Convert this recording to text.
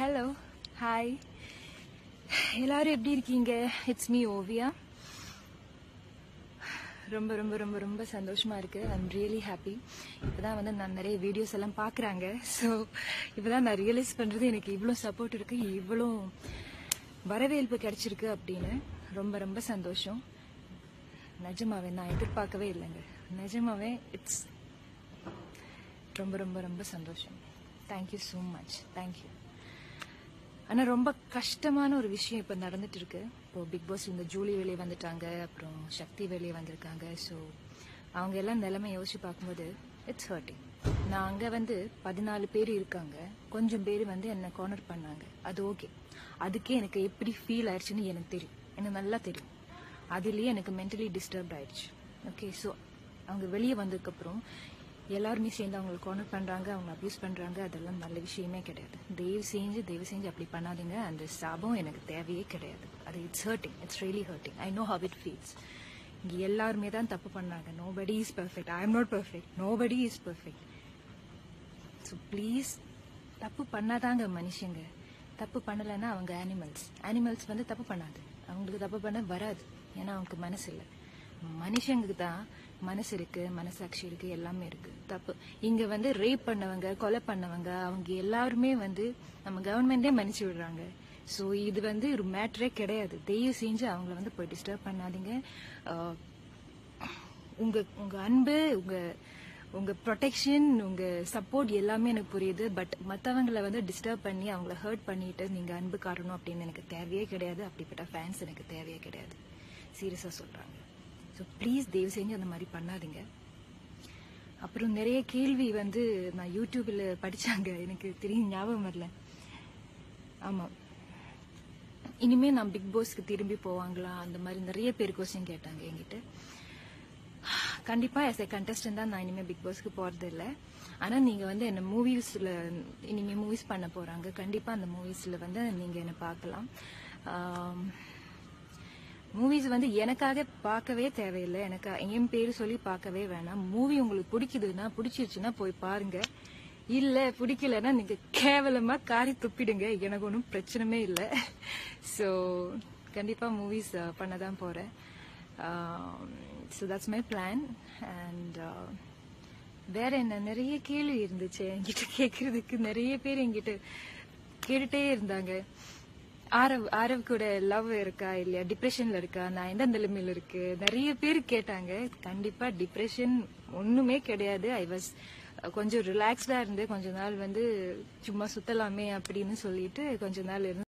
hello hi எல்லாரும் எப்படி இருக்கீங்க இட்ஸ் மீ ஓவியா ரொம்ப ரொம்ப ரொம்ப ரொம்ப சந்தோஷமா இருக்கு ஐம் ரியலி ஹாப்பி இப்பதான் வந்து நான் நிறைய வீடியோஸ் எல்லாம் பாக்குறாங்க ஸோ இப்பதான் நான் ரியலைஸ் பண்றது எனக்கு இவ்வளோ சப்போர்ட் இருக்கு இவ்வளோ வரவேற்பு கிடைச்சிருக்கு அப்படின்னு ரொம்ப ரொம்ப சந்தோஷம் நிஜமாவே நான் எதிர்பார்க்கவே இல்லைங்க நிஜமாவே இட்ஸ் ரொம்ப ரொம்ப ரொம்ப சந்தோஷம் தேங்க்யூ ஸோ மச் தேங்க்யூ ஆனா ரொம்ப கஷ்டமான ஒரு விஷயம் இப்ப நடந்துட்டு இருக்கு இப்போ பிக் பாஸ் இந்த ஜூலி வெளியே வந்துட்டாங்க அப்புறம் சக்தி வெளியே வந்திருக்காங்க ஸோ அவங்க எல்லாம் நிலைமை யோசிச்சு பார்க்கும்போது இட்ஸ் ஹர்ட்டிங் நான் அங்க வந்து பதினாலு பேர் இருக்காங்க கொஞ்சம் பேர் வந்து என்ன கார்னர் பண்ணாங்க அது ஓகே அதுக்கே எனக்கு எப்படி ஃபீல் ஆயிடுச்சுன்னு எனக்கு தெரியும் எனக்கு நல்லா தெரியும் அதுலயே எனக்கு மென்டலி டிஸ்டர்ப் ஆயிடுச்சு ஓகே ஸோ அவங்க வெளியே வந்ததுக்கப்புறம் எல்லாருமே சேர்ந்து அவங்களை கார்னர் பண்றாங்க அவங்க அப்யூஸ் பண்றாங்க அதெல்லாம் நல்ல விஷயமே கிடையாது தயவு செஞ்சு தயவு செஞ்சு அப்படி பண்ணாதீங்க அந்த சாபம் எனக்கு தேவையே கிடையாது அது it's hurting it's really hurting I know how it feels இங்க எல்லாருமே தான் தப்பு பண்ணாங்க nobody is perfect I am not perfect nobody is perfect so please தப்பு பண்ணாதாங்க மனுஷங்க தப்பு பண்ணலைன்னா அவங்க அனிமல்ஸ் அனிமல்ஸ் வந்து தப்பு பண்ணாது அவங்களுக்கு தப்பு பண்ண வராது ஏன்னா அவங்களுக்கு மனசு இல்லை மனுஷங்களுக்கு தான் மனசு இருக்கு மனசாட்சி இருக்கு எல்லாமே இருக்கு தப்பு இங்க வந்து ரேப் பண்ணவங்க கொலை பண்ணவங்க அவங்க எல்லாருமே வந்து நம்ம கவர்மெண்டே மன்னிச்சு விடுறாங்க ஸோ இது வந்து ஒரு மேட்டரே கிடையாது தயவு செஞ்சு அவங்கள வந்து போய் டிஸ்டர்ப் பண்ணாதீங்க ஆஹ் உங்க உங்க அன்பு உங்க உங்க ப்ரொடெக்ஷன் உங்க சப்போர்ட் எல்லாமே எனக்கு புரியுது பட் மத்தவங்கள வந்து டிஸ்டர்ப் பண்ணி அவங்கள ஹர்ட் பண்ணிட்டு நீங்க அன்பு காட்டணும் அப்படின்னு எனக்கு தேவையே கிடையாது அப்படிப்பட்ட ஃபேன்ஸ் எனக்கு தேவையே கிடையாது சீரியஸா சொல்றாங்க ஸோ ப்ளீஸ் தயவு செஞ்சு அந்த மாதிரி பண்ணாதீங்க அப்புறம் நிறைய கேள்வி வந்து நான் யூடியூப்ல படிச்சாங்க எனக்கு தெரியும் ஞாபகம் வரல ஆமா இனிமே நான் பிக் பாஸ்க்கு திரும்பி போவாங்களா அந்த மாதிரி நிறைய பேர் கொஸ்டின் கேட்டாங்க என்கிட்ட கண்டிப்பா எஸ் ஏ கண்டஸ்டன்ட் தான் நான் இனிமே பிக் பாஸ்க்கு போறது இல்ல ஆனா நீங்க வந்து என்ன மூவிஸ்ல இனிமே மூவிஸ் பண்ண போறாங்க கண்டிப்பா அந்த மூவிஸ்ல வந்து நீங்க என்ன பார்க்கலாம் மூவிஸ் வந்து எனக்காக பார்க்கவே தேவையில்லை எனக்கு என் பேரு சொல்லி பார்க்கவே வேணாம் மூவி உங்களுக்கு பிடிக்குதுன்னா பிடிச்சிருச்சுன்னா போய் பாருங்க இல்ல பிடிக்கலன்னா நீங்க கேவலமா காரி துப்பிடுங்க எனக்கு ஒன்றும் பிரச்சனைமே இல்லை ஸோ கண்டிப்பா மூவிஸ் பண்ணதான் போறேன் so that's my plan and வேற என்ன நிறைய கேள்வி இருந்துச்சு என்கிட்ட கேட்கறதுக்கு நிறைய பேர் என்கிட்ட கேட்டுட்டே இருந்தாங்க ஆரவ் ஆரவ் கூட லவ் இருக்கா இல்லையா டிப்ரெஷன்ல இருக்கா நான் எந்த நிலைமையில இருக்கு நிறைய பேர் கேட்டாங்க கண்டிப்பா டிப்ரெஷன் ஒண்ணுமே கிடையாது ஐ வாஸ் கொஞ்சம் ரிலாக்ஸ்டா இருந்து கொஞ்ச நாள் வந்து சும்மா சுத்தலாமே அப்படின்னு சொல்லிட்டு கொஞ்ச நாள் இருந்து